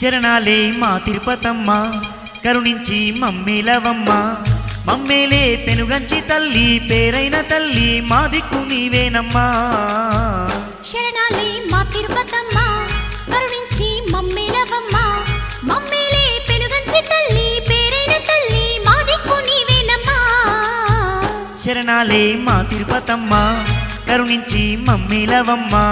శరణాలే మా తిరుపతమ్మ కరుణించి మమ్మేలవమ్మ మమ్మేలే పెనుగంచి తల్లి పేరైన తల్లి మా దిక్కు నీవేనమ్మా శరణాలి మా తిరుపతమ్మ కరుణించి మమ్మేలవమ్మ మమ్మేలే పెనుగంచి తల్లి పేరైన తల్లి మా దిక్కు నీవేనమ్మా శరణాలే మా తిరుపతమ్మ కరుణించి మమ్మేలవమ్మా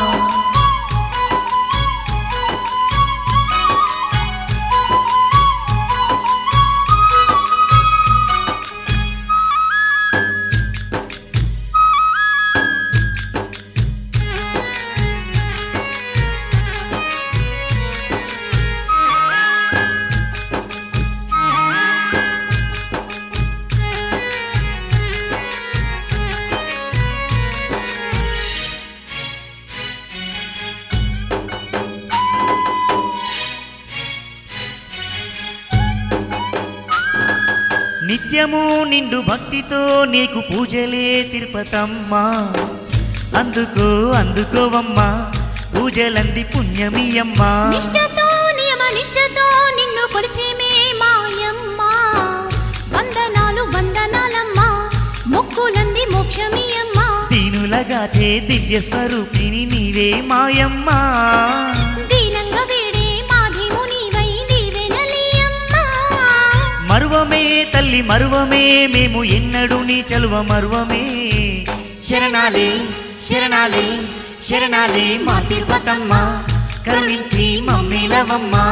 నిత్యము నిండు భక్తితో నీకు పూజలే తిరుపతమ్మా అందుకో అందుకోవమ్మా పూజలంది పుణ్యమీయమ్మా నిష్టతో నియమ నిష్టతో నిన్ను కొలిచేమే మాయమ్మ వందనాలు వందనాలమ్మా మొక్కులంది మోక్షమియమ్మా దీనులగా చే దివ్య స్వరూపిణి నీవే మాయమ్మా దీనంగా వేడే మాధేము నీవై నీవెనలియమ్మా మరువమే తల్లి మరువమే మేము ఎన్నడూ నీ చలువ మరువమే శరణాలే శరణాలే శరణాలే మా తిరుపతమ్మ కరుణించి మమ్మేలవమ్మా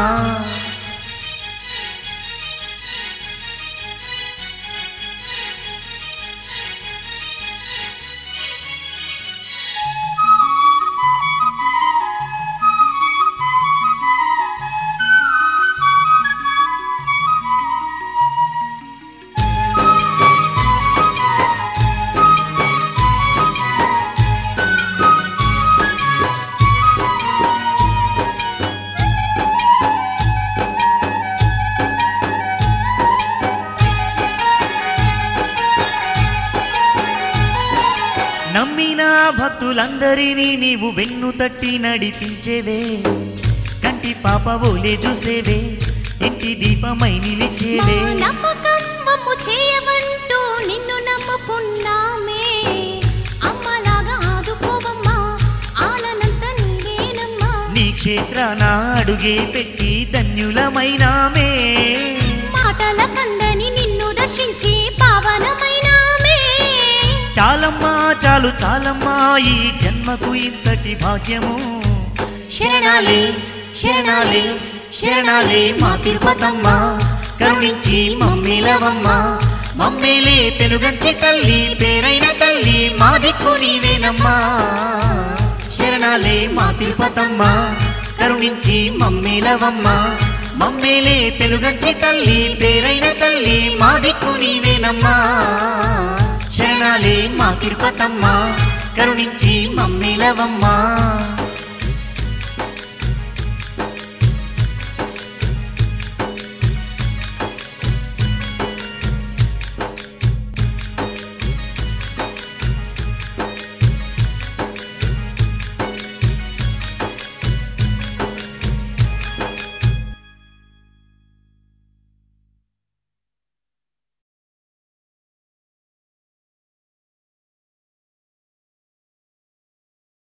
నమ్మిన భక్తులందరినీ నీవు వెన్ను తట్టి నడిపించేవే కంటి పాప ఓలే చూసేవే ఇంటి దీపమై మా నిలిచేవే నమ్మకం వమ్ము చేయవంటూ నిన్ను నమ్ముకున్నామే అమ్మలాగా ఆదుకోవమ్మా ఆలనంత నీవేనమ్మా నీ క్షేత్రాన అడుగే పెట్టి ధన్యులమైనామే మాటల కందని నిన్ను దర్శించి పావనమైనామే చాలమ్మా చాలు చాలమ్మా ఈ జన్మకు ఇంతటి భాగ్యము శరణాలే శరణాలే శరణాలే మా తిరుపతమ్మ కరుణించి మమ్మేలవమ్మ మమ్మేలే పెనుగంచి తల్లి పేరైన తల్లి మా దిక్కు నీవేనమ్మా శరణాలే మా తిరుపతమ్మ కరుణించి మమ్మేలవమ్మ మమ్మేలే పెనుగంచి తల్లి పేరైన తల్లి మా దిక్కు నీవేనమ్మా శరణాలే మా తిరుపతమ్మ కరుణించి మమ్మేలవమ్మా